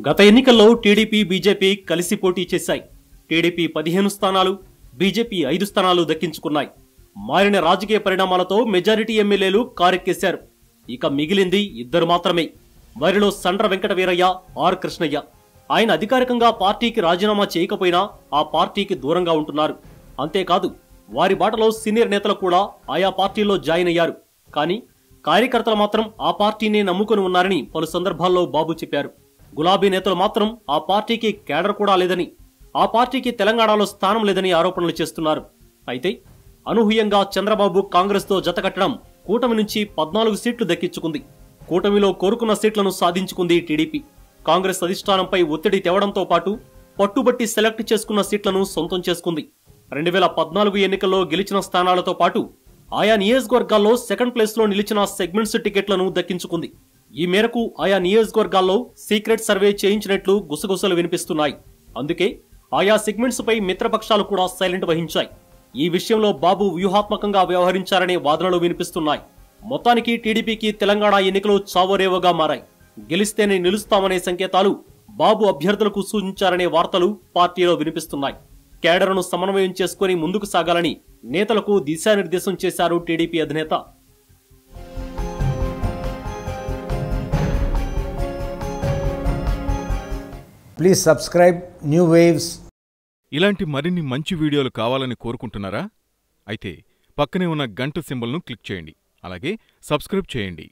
గత ఎన్నికల్లో TDP BJP కలిసి పోటీ చేశాయి టీడీపీ పదిహేను స్థానాలు బీజేపీ ఐదు స్థానాలు దక్కించుకున్నాయి మారిన రాజకీయ పరిణామాలతో మెజారిటీ ఎమ్మెల్యేలు కారెక్కేశారు ఇక మిగిలింది ఇద్దరు మాత్రమే వారిలో సండ్ర వెంకట వీరయ్య ఆర్ కృష్ణయ్య ఆయన అధికారికంగా పార్టీకి రాజీనామా చేయకపోయినా ఆ పార్టీకి దూరంగా ఉంటున్నారు అంతేకాదు వారి బాటలో సీనియర్ నేతలు కూడా ఆయా పార్టీల్లో జాయిన్ అయ్యారు కానీ కార్యకర్తలు మాత్రం ఆ పార్టీని నమ్ముకుని ఉన్నారని పలు సందర్భాల్లో బాబు చెప్పారు గులాబీ నేతలు మాత్రం ఆ పార్టీకి కేడర్ కూడా లేదని ఆ పార్టీకి తెలంగాణలో స్థానం లేదని ఆరోపణలు చేస్తున్నారు అయితే అనూహ్యంగా చంద్రబాబు కాంగ్రెస్ తో జతకట్టడం కూటమి నుంచి పద్నాలుగు సీట్లు దక్కించుకుంది కూటమిలో కోరుకున్న సీట్లను సాధించుకుంది టీడీపీ కాంగ్రెస్ అధిష్టానంపై ఒత్తిడి తేవడంతో పాటు పట్టుబట్టి సెలెక్ట్ చేసుకున్న సీట్లను సొంతం చేసుకుంది రెండు వేల పద్నాలుగు ఎన్నికల్లో గెలిచిన స్థానాలతో పాటు ఆయా నియోజకవర్గాల్లో సెకండ్ ప్లేస్ లో నిలిచిన సెగ్మెంట్స్ టికెట్లను దక్కించుకుంది ఈ మేరకు ఆయా నియోజకవర్గాల్లో సీక్రెట్ సర్వే చేయించినట్లు గుసగుసలు వినిపిస్తున్నాయి అందుకే ఆయా సెగ్మెంట్స్ పై మిత్రపక్షాలు కూడా సైలెంట్ వహించాయి ఈ విషయంలో బాబు వ్యూహాత్మకంగా వ్యవహరించారనే వాదనలు వినిపిస్తున్నాయి మొత్తానికి టీడీపీకి తెలంగాణ ఎన్నికలు చావరేవగా మారాయి గెలిస్తేనే నిలుస్తామనే సంకేతాలు బాబు అభ్యర్థులకు సూచించారనే వార్తలు పార్టీలో వినిపిస్తున్నాయి కేడర్ను సమన్వయం చేసుకుని ముందుకు సాగాలని నేతలకు దిశానిర్దేశం చేశారు టీడీపీ అధినేత Please subscribe New Waves ఇలాంటి మరిన్ని మంచి వీడియోలు కావాలని కోరుకుంటున్నారా అయితే పక్కనే ఉన్న గంట సింబల్ను క్లిక్ చేయండి అలాగే సబ్స్క్రైబ్ చేయండి